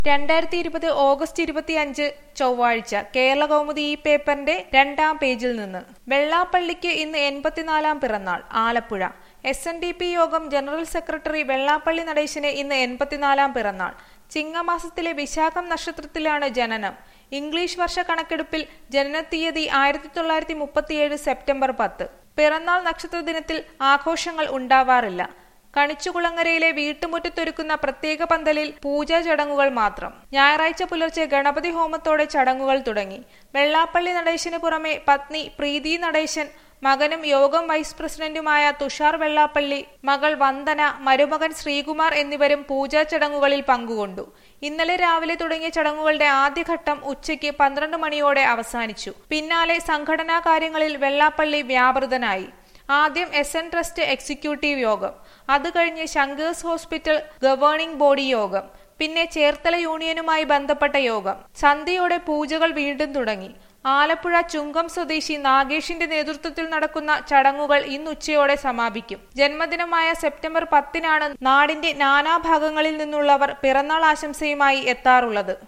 രണ്ടായിരത്തി ഇരുപത് ഓഗസ്റ്റ് ഇരുപത്തിയഞ്ച് ചൊവ്വാഴ്ച കേരള കൗമുദി ഈ പേപ്പറിന്റെ രണ്ടാം പേജിൽ നിന്ന് വെള്ളാപ്പള്ളിക്ക് ഇന്ന് എൺപത്തിനാലാം പിറന്നാൾ Alappuzha S N D P Yogam general secretary Vellappally നടേശന് ഇന്ന് എൺപത്തിനാലാം പിറന്നാൾ ചിങ്ങമാസത്തിലെ വിശാഖം നക്ഷത്രത്തിലാണ് ജനനം ഇംഗ്ലീഷ് വർഷ കണക്കെടുപ്പിൽ ജനനത്തീയതി ആയിരത്തി തൊള്ളായിരത്തി മുപ്പത്തിയേഴ് സെപ്റ്റംബർ പത്ത് പിറന്നാൾ നക്ഷത്ര ദിനത്തിൽ ആഘോഷങ്ങൾ ഉണ്ടാവാറില്ല കണിച്ചുകുളങ്ങരയിലെ വീട്ടുമുറ്റത്തൊരുക്കുന്ന പ്രത്യേക പന്തലിൽ പൂജാ ചടങ്ങുകൾ മാത്രം ഞായറാഴ്ച പുലർച്ചെ ഗണപതി ഹോമത്തോടെ ചടങ്ങുകൾ തുടങ്ങി വെള്ളാപ്പള്ളി നടേശന് പുറമെ പത്നി പ്രീതി നടേശൻ മകനും യോഗം വൈസ് പ്രസിഡന്റുമായ തുഷാർ വെള്ളാപ്പള്ളി മകൾ വന്ദന മരുമകൻ ശ്രീകുമാർ എന്നിവരും പൂജാ ചടങ്ങുകളിൽ പങ്കുകൊണ്ടു ഇന്നലെ രാവിലെ തുടങ്ങിയ ചടങ്ങുകളുടെ ആദ്യഘട്ടം ഉച്ചയ്ക്ക് പന്ത്രണ്ട് മണിയോടെ അവസാനിച്ചു പിന്നാലെ സംഘടനാ കാര്യങ്ങളിൽ വെള്ളാപ്പള്ളി വ്യാപൃതനായി ആദ്യം എസ് എൻ ട്രസ്റ്റ് എക്സിക്യൂട്ടീവ് യോഗം അത് കഴിഞ്ഞ് ശങ്കേഴ്സ് ഹോസ്പിറ്റൽ ഗവേണിംഗ് ബോഡി യോഗം പിന്നെ ചേർത്തല യൂണിയനുമായി ബന്ധപ്പെട്ട യോഗം സന്ധ്യയോടെ പൂജകൾ വീണ്ടും തുടങ്ങി ആലപ്പുഴ ചുങ്കം സ്വദേശി നാഗേഷിന്റെ നേതൃത്വത്തിൽ നടക്കുന്ന ചടങ്ങുകൾ ഇന്ന് ഉച്ചയോടെ സമാപിക്കും ജന്മദിനമായ സെപ്റ്റംബർ പത്തിനാണ് നാടിന്റെ നാനാഭാഗങ്ങളിൽ നിന്നുള്ളവർ പിറന്നാൾ ആശംസയുമായി എത്താറുള്ളത്